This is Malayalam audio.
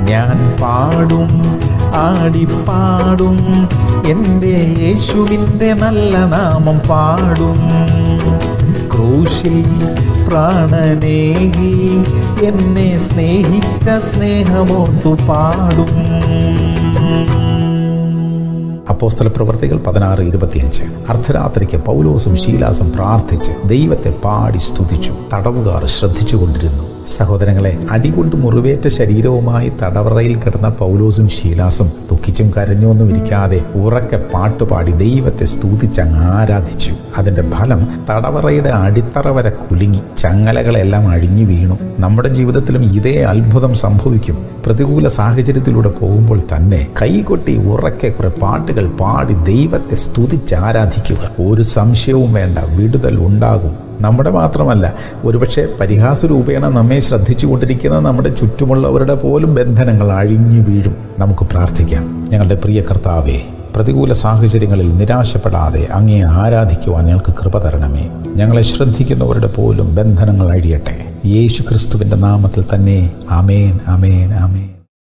ഞാൻ പാടും ആടിപ്പാടും എൻ്റെ യേശുവിൻ്റെ നല്ല നാമം പാടും ക്രൂശിൽ പ്രാണനേകി എന്നെ സ്നേഹിച്ച സ്നേഹമോർത്തു പാടും അപ്പോസ്തല പ്രവർത്തികൾ പതിനാറ് ഇരുപത്തിയഞ്ച് അർദ്ധരാത്രിക്ക് പൗലോസും ശീലാസും പ്രാർത്ഥിച്ച് ദൈവത്തെ പാടി സ്തുതിച്ചു തടവുകാർ ശ്രദ്ധിച്ചുകൊണ്ടിരുന്നു സഹോദരങ്ങളെ അടികൊണ്ട് മുറിവേറ്റ ശരീരവുമായി തടവറയിൽ കിടന്ന പൗലോസും ശീലാസും ദുഃഖിച്ചും കരഞ്ഞൊന്നും ഇരിക്കാതെ ഉറക്കെ പാട്ടുപാടി ദൈവത്തെ സ്തുതിച്ചങ്ങ് ആരാധിച്ചു അതിന്റെ ഫലം തടവറയുടെ അടിത്തറ വരെ കുലുങ്ങി ചങ്ങലകളെല്ലാം അഴിഞ്ഞു വീണു നമ്മുടെ ജീവിതത്തിലും ഇതേ അത്ഭുതം സംഭവിക്കും പ്രതികൂല സാഹചര്യത്തിലൂടെ പോകുമ്പോൾ തന്നെ കൈകൊട്ടി ഉറക്കെ കുറെ പാട്ടുകൾ പാടി ദൈവത്തെ സ്തുതിച്ച് ആരാധിക്കുക ഒരു സംശയവും വേണ്ട വിടുതൽ ഉണ്ടാകും നമ്മുടെ മാത്രമല്ല ഒരുപക്ഷെ പരിഹാസ രൂപേണ നമ്മെ ശ്രദ്ധിച്ചുകൊണ്ടിരിക്കുന്ന നമ്മുടെ ചുറ്റുമുള്ളവരുടെ പോലും ബന്ധനങ്ങൾ അഴിഞ്ഞു വീഴും നമുക്ക് പ്രാർത്ഥിക്കാം ഞങ്ങളുടെ പ്രിയ കർത്താവേ പ്രതികൂല സാഹചര്യങ്ങളിൽ നിരാശപ്പെടാതെ അങ്ങേ ആരാധിക്കുവാൻ ഞങ്ങൾക്ക് കൃപ തരണമേ ഞങ്ങളെ ശ്രദ്ധിക്കുന്നവരുടെ പോലും ബന്ധനങ്ങൾ അഴിയട്ടെ യേശു ക്രിസ്തുവിൻ്റെ നാമത്തിൽ തന്നെ അമേൻ അമേൻ അമേൻ